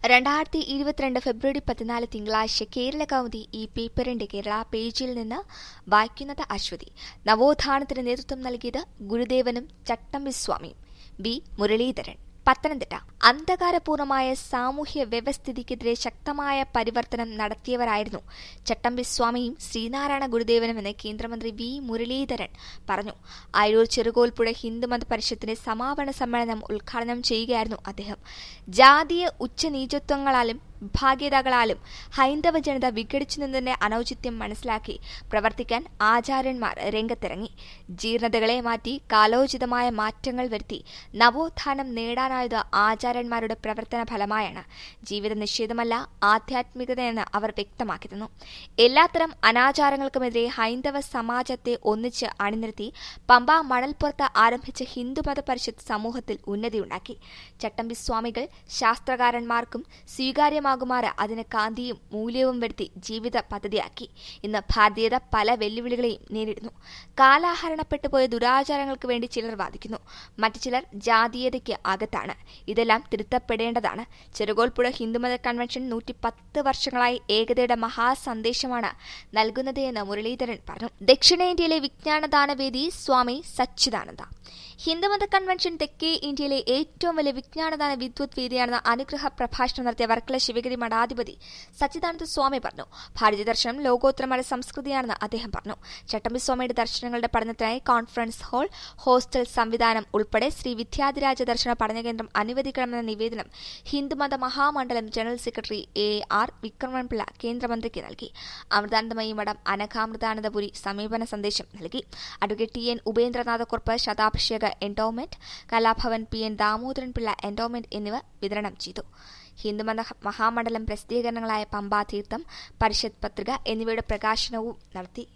രണ്ടായിരത്തി ഇരുപത്തിരണ്ട് ഫെബ്രുവരി പതിനാല് തിങ്കളാഴ്ച കേരള കൗമുദി ഈ പേപ്പറിന്റെ കേരള പേജിൽ നിന്ന് വായിക്കുന്നത് അശ്വതി നവോത്ഥാനത്തിന് നേതൃത്വം നൽകിയത് ഗുരുദേവനും ചട്ടമ്പിസ്വാമിയും ബി മുരളീധരൻ പത്തനംതിട്ട അന്ധകാരപൂർണമായ സാമൂഹ്യ വ്യവസ്ഥിതിക്കെതിരെ ശക്തമായ പരിവർത്തനം നടത്തിയവരായിരുന്നു ചട്ടമ്പിസ്വാമിയും ശ്രീനാരായണ ഗുരുദേവനുമെന്ന് കേന്ദ്രമന്ത്രി വി മുരളീധരൻ പറഞ്ഞു അരൂർ ചെറുകോൽപ്പുഴ ഹിന്ദുമത പരിഷത്തിന്റെ സമാപന സമ്മേളനം ഉദ്ഘാടനം ചെയ്യുകയായിരുന്നു അദ്ദേഹം ജാതീയ ഉച്ചനീചത്വങ്ങളാലും വിഭാഗീയതകളാലും ഹൈന്ദവ ജനത വിഘടിച്ചു നിന്നതിന്റെ അനൌചിത്യം മനസ്സിലാക്കി പ്രവർത്തിക്കാൻ ആചാര്യന്മാർ രംഗത്തിറങ്ങി ജീർണതകളെ മാറ്റി കാലോചിതമായ മാറ്റങ്ങൾ വരുത്തി നവോത്ഥാനം നേടാനായത് ആചാര്യന്മാരുടെ പ്രവർത്തന ഫലമായാണ് ജീവിത നിഷേധമല്ല ആധ്യാത്മികതയെന്ന് അവർ വ്യക്തമാക്കി തന്നു എല്ലാത്തരം അനാചാരങ്ങൾക്കുമെതിരെ ഹൈന്ദവ സമാജത്തെ ഒന്നിച്ച് അണിനിരത്തി പമ്പ മണൽപ്പുറത്ത് ആരംഭിച്ച ഹിന്ദുമത പരിഷത്ത് സമൂഹത്തിൽ ഉന്നതിയുണ്ടാക്കി ചട്ടമ്പി സ്വാമികൾ ശാസ്ത്രകാരന്മാർക്കും സ്വീകാര്യമാകുമാറ് അതിന് കാന്തിയും മൂല്യവും വരുത്തി ജീവിത പദ്ധതിയാക്കി ഇന്ന് ഭാരതീയത പല വെല്ലുവിളികളെയും നേരിടുന്നു കാലാഹരണപ്പെട്ടുപോയ ദുരാചാരങ്ങൾക്ക് വേണ്ടി ചിലർ വാദിക്കുന്നു മറ്റു ചിലർ ജാതീയതയ്ക്ക് അകത്താണ് ഇതെല്ലാം തിരുത്തപ്പെടേണ്ടതാണ് ചെറുകോൽപ്പുഴ ഹിന്ദുമത കൺവെൻഷൻ നൂറ്റി പത്ത് വർഷങ്ങളായി ഏകതയുടെ മഹാസന്ദേശമാണ് നൽകുന്നത് എന്ന് മുരളീധരൻ പറഞ്ഞു ദക്ഷിണേന്ത്യയിലെ വിജ്ഞാനദാനവേദി സ്വാമി സച്ചിദാനന്ദ ഹിന്ദുമത കൺവെൻഷൻ തെക്കേ ഇന്ത്യയിലെ ഏറ്റവും വലിയ വിജ്ഞാനദാന വിദ്വത് വേദിയാണെന്ന് അനുഗ്രഹ പ്രഭാഷണം നടത്തിയ വർക്കല ശിവഗിരി മഠാധിപതി സച്ചിദാനന്ദ സ്വാമി പറഞ്ഞു ഭാരതീയ ദർശനം ലോകോത്തരമായ സംസ്കൃതിയാണെന്ന് അദ്ദേഹം പറഞ്ഞു ചട്ടമ്പി സ്വാമിയുടെ ദർശനങ്ങളുടെ പഠനത്തിനായി കോൺഫറൻസ് ഹാൾ ഹോസ്റ്റൽ സംവിധാനം ഉൾപ്പെടെ ശ്രീ വിദ്യാധിരാജ ദർശന പഠനകേന്ദ്രം അനുവദിക്കണമെന്ന നിവേദനം ഹിന്ദുമത മഹാമണ്ഡലം general secretary A R Vikraman Pillai കേന്ദ്രമന്ത്രിക്ക് നൽകി അമൃതാനന്ദമയി മഠം അനഘാമൃതാനന്ദപുരി സമീപന സന്ദേശം നൽകി അഡ്വക്കേറ്റ് ടി എൻ ഉപേന്ദ്രനാഥക്കുറുപ്പ് ശതാഭിഷേക endowment Kalabhavan P N Damodaran Pillai endowment എന്നിവ വിതരണം ചെയ്തു ഹിന്ദുമത മഹാമണ്ഡലം പ്രസിദ്ധീകരണങ്ങളായ പമ്പാതീർത്ഥം പരിഷത്ത് പത്രിക എന്നിവയുടെ പ്രകാശനവും നടത്തി